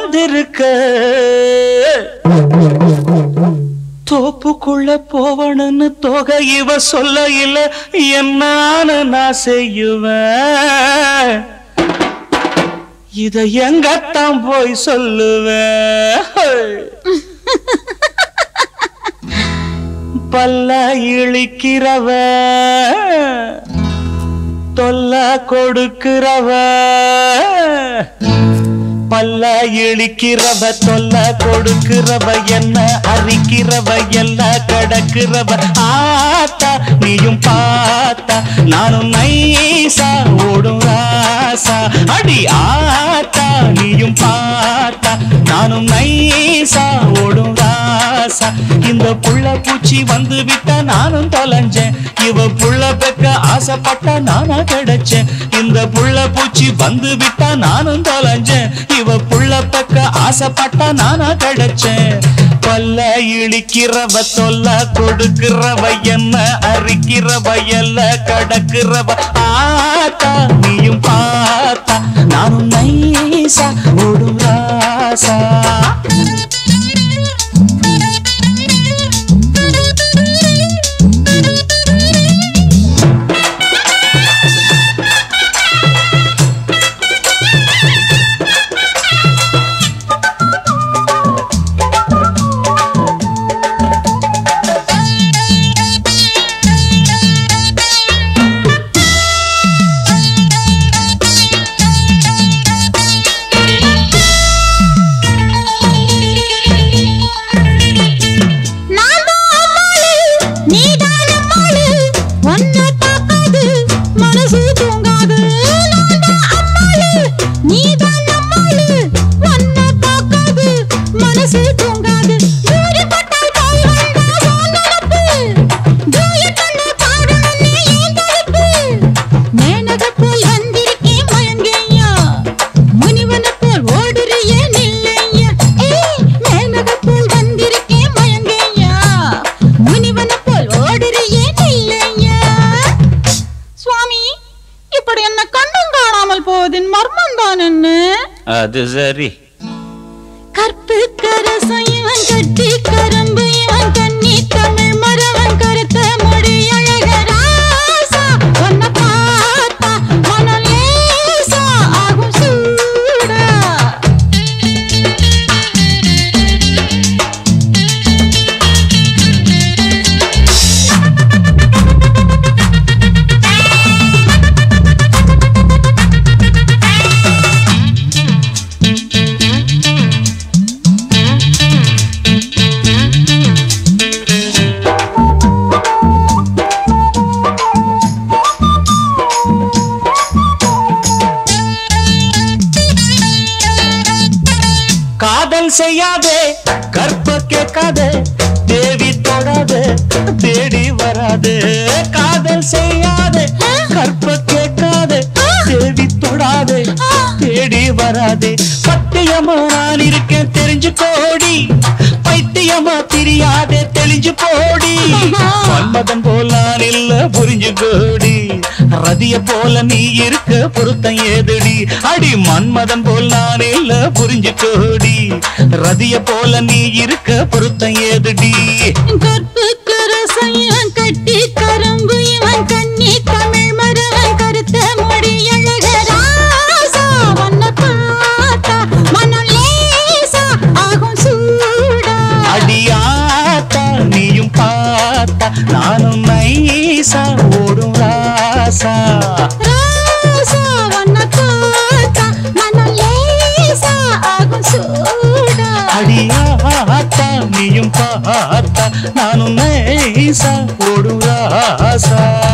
வந்திருக்க தோப்புக்குள்ள போவணும்னு தொகை இவ சொல்ல இல்ல என்னான்னு நான் செய்யுவேன் இத எங்கத்தான் போய் சொல்லுவேன் பல்ல இழிக்கிறவ தொல்ல கொடுக்கிறவ பல்ல இழிக்கிறவ தொல்ல கொடுக்கிறவ என்ன அரிக்கிறவ எல்லாம் கடக்கிறவ ஆத்தா நீயும் பார்த்தா நானும் நைசா ஓடும் ராசா அடி ஆத்தா நீயும் பார்த்தா நானும் நைசா ஓடும் ராசா இந்த புள்ள பூச்சி வந்து விட்டா நானும் தொலைஞ்சேன் இவ புள்ள பெக்க ஆசைப்பட்டா நானா கிடைச்சேன் இந்த புள்ள பூச்சி வந்து விட்டா நானும் தொலைஞ்சேன் இவ புள்ள பெக்க ஆசைப்பட்டா நானா கிடைச்சேன் பல்ல இழிக்கிறவ தொல்ல கொடுக்கிறவ என்ன அரிக்கிறவ எல்ல கடக்கிறவ ஆத்தா நீயும் பார்த்தா நானும் நைசா ஓடும் ராசா நான் தான் அம்மாளு, நீதான் அம்மாளு. உன்னை பார்க்காது, மனசு தூங்காது. நான் தான் அம்மாளு, நீதான் அம்மாளு. உன்னை பார்க்காது, மனசு தூங்காது. தூரிப்பட்டால் போய் வந்தா உன் நினப்பு. தூயட் பண்ணி பாடணும்னு என் தவிப்பு. மேனகப் போல் வந்திருக்கேன் மயங்கேயா. முனிவனைப் போல் ஓடுறியே நில்லையா. ஏய், மேனகப் போல் வந்திருக்கேன் மயங்கேயா. முனிவனைப் போல் ஓடுறியே நில்லையா. சுவாமி இப்படி என்ன கண்ணும் காணாமல் போவதின் மர்மம் தான் என்ன அது சரி கற்பு கரசம் இவன் கட்டி கரும்பு இவன் கண்ணி தமிழ் மரவன் கருத்த மொழி அழகராசா உன்னை பார்த்தா மனம் லேசா ஆகும் சூடா காதல் செய்யாதே கற்ப கேட்காதே தேவி தொடாதே தேடி வராதே காதல் செய்யாதே கற்ப கேட்காதே தேவி தொடாதே தேடி வராதே பத்தியமா நான் இருக்கேன் தெரிஞ்சு கோடி பைத்தியமா தெரியாதே தெளிஞ்சு போடி மன்மதன் போல நான் இல்ல புரிஞ்சு கோடி ரதிய போல நீ இருக்க பொருத்தம் ஏதுடி அடி மன்மதன் போல் நான் இல்ல புரிஞ்சு கோடி ரதிய போல நீ இருக்க பொருத்தம் ஏதுடி கற்பு கரசம் இவன் கட்டி கரும்பு இவன் கண்ணி தமிழ் மரவன் கருத்த மொழி அழகராசா உன்னை பார்த்தா மனம் லேசா ஆகும் சூடா அடியாத்தா நீயும் பார்த்தா நானும் நைசா ஓடும் ராசா ராசா உன்னை பார்த்தா மனம் லேசா ஆகும் சூடா அடியாத்தா நீயும் பார்த்தா நானும் நைசா ஓடும் ராசா